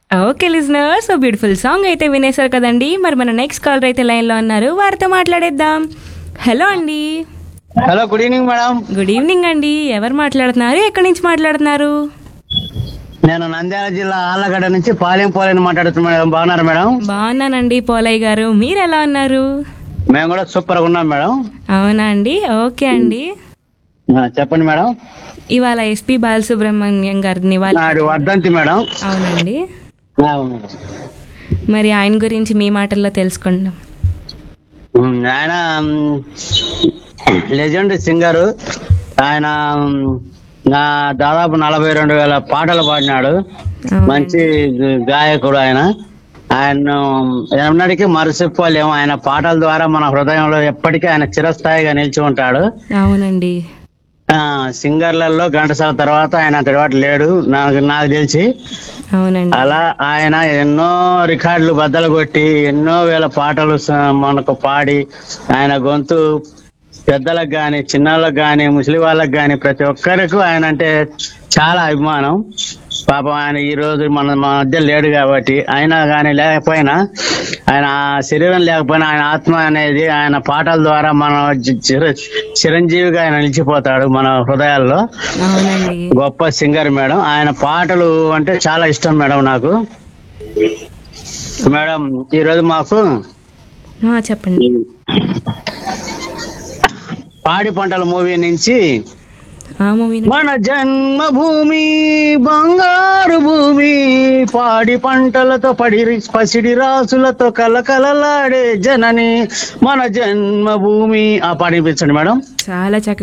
Okay listener so beautiful song అయితే వినేశారు కదండి మరి మన నెక్స్ట్ కాలర్ అయితే లైన్లో ఉన్నారు వారితో మాట్లాడేద్దాం హలో అండి hello good evening madam good evening అండి ఎవరు మాట్లాడుతున్నారు ఎక్కడి నుంచి మాట్లాడుతున్నారు నేను నంద్యాల జిల్లా ఆళ్ళగడ్డ నుంచి పాలెం పోలేని మాట్లాడుతున్నాను మేడం బాగున్నారు మేడం బాగున్నానండి పోలయ్య గారు మీరు ఎలా ఉన్నారు మేము కూడా సూపర్ గా ఉన్నాం మేడం అవునా అండి ఓకే అండి ఆ, చెప్పండి మేడం ఇవాళ ఎస్పి బాలసుబ్రహ్మణ్యం గారిని వాళ్ళ నాడు వర్ధంతి మేడం అవునండి ఆ, అవును మేడం. మరి ఆయన గురించి మీ మాటల్లో తెలుసుకుందాం ఉమ్, ఆయన లెజెండ్ సింగర్ ఆయన ఉమ్, నా దాదాపు నలభై రెండు వేల పాటలు పాడినాడు అవునండి. మంచి గాయకుడు ఆయన ఆయన ఎన్నటికీ మరచిపోలేము ఆయన పాటల ద్వారా మన హృదయంలో ఎప్పటికీ ఆయన చిరస్థాయిగా నిలిచి ఉంటాడు అవునండి ఆ సింగర్లలో ఘంటసాల తర్వాత ఆయన తర్వాత లేడు నాకు నాకు తెలిసి అవునండి అలా ఆయన ఎన్నో రికార్డులు బద్దలు కొట్టి ఎన్నో వేల పాటలు స- మనకు పాడి ఆయన గొంతు పెద్దలకు గాని చిన్నలకు గాని ముసలి వాళ్ళకి గాని ప్రతి ఒక్కరికి ఆయన అంటే చాలా అభిమానం పాపం ఆయన ఈ రోజు మన మన మధ్య లేడు కాబట్టి అయినా కానీ లేకపోయినా ఆయన ఆ శరీరం లేకపోయినా ఆయన ఆత్మ అనేది ఆయన పాటల ద్వారా మన జి- చిర- చిరంజీవిగా ఆయన నిలిచిపోతాడు మన హృదయాల్లో అవునండి గొప్ప సింగర్ మేడం ఆయన పాటలు అంటే చాలా ఇష్టం మేడం నాకు మేడం ఈ రోజు మాకు ఆ, చెప్పండి పాడి పంటల మూవీ నుంచి ఆ మూవీ మన జన్మభూమి బంగారు భూమి పాడి పంటలతో పడి పసిడి రాసులతో కలకలలాడే జనని మన జన్మభూమి ఆ పాడిపించండి మేడం చాలా చక్కగా